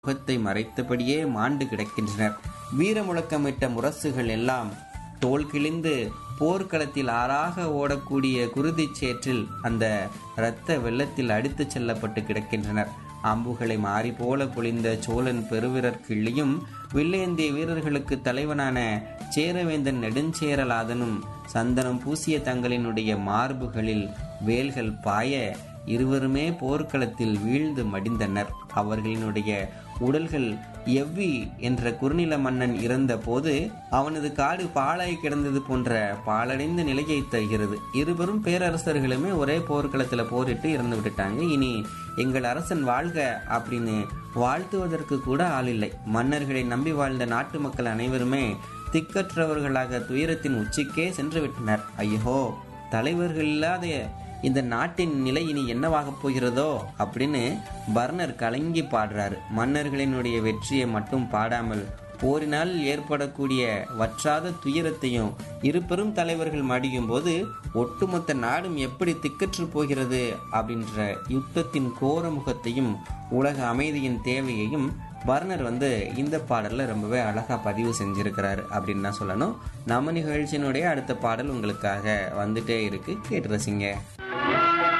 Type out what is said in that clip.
முகத்தை மறைத்தபடியே மாண்டு கிடக்கின்றனர் வீர முழக்கமிட்ட முரசுகள் எல்லாம் தோல் கிழிந்து போர்க்களத்தில் ஆறாக ஓடக்கூடிய குருதிச் சேற்றில் அந்த இரத்த வெள்ளத்தில் அடித்துச் செல்லப்பட்டு கிடக்கின்றனர் அம்புகளை மாறி போல பொழிந்த சோழன் பெருவிரர் கிள்ளியும் வில்லேந்திய வீரர்களுக்கு தலைவனான சேரவேந்தன் நெடுஞ்சேரலாதனும் சந்தனம் பூசிய தங்களினுடைய மார்புகளில் வேல்கள் பாய இருவருமே போர்க்களத்தில் வீழ்ந்து மடிந்தனர் அவர்களினுடைய உடல்கள் எவ்வி என்ற குறுநில மன்னன் இறந்த போது அவனது காடு பாழாய் கிடந்தது போன்ற பாழடைந்த நிலையை தருகிறது இருவரும் பேரரசர்களுமே ஒரே போர்க்களத்தில் போரிட்டு இறந்து விட்டுட்டாங்க இனி எங்கள் அரசன் வாழ்க அப்படின்னு வாழ்த்துவதற்கு கூட ஆள் இல்லை மன்னர்களை நம்பி வாழ்ந்த நாட்டு மக்கள் அனைவருமே திக்கற்றவர்களாக துயரத்தின் உச்சிக்கே சென்று விட்டனர் ஐயோ தலைவர்கள் இல்லாத இந்த நாட்டின் நிலை இனி என்னவாகப் போகிறதோ அப்படின்னு பர்னர் கலங்கி பாடுறாரு மன்னர்களினுடைய வெற்றியை மட்டும் பாடாமல் போரினால் ஏற்படக்கூடிய வற்றாத துயரத்தையும் இரு பெரும் தலைவர்கள் மடியும் போது ஒட்டுமொத்த நாடும் எப்படி திக்கற்று போகிறது அப்படின்ற யுத்தத்தின் கோர முகத்தையும் உலக அமைதியின் தேவையையும் பர்னர் வந்து இந்த பாடலில் ரொம்பவே அழகாக பதிவு செஞ்சுருக்கிறாரு அப்படின்னு தான் சொல்லணும் நம்ம நிகழ்ச்சியினுடைய அடுத்த பாடல் உங்களுக்காக வந்துட்டே இருக்கு கேட்டு ரசிங்க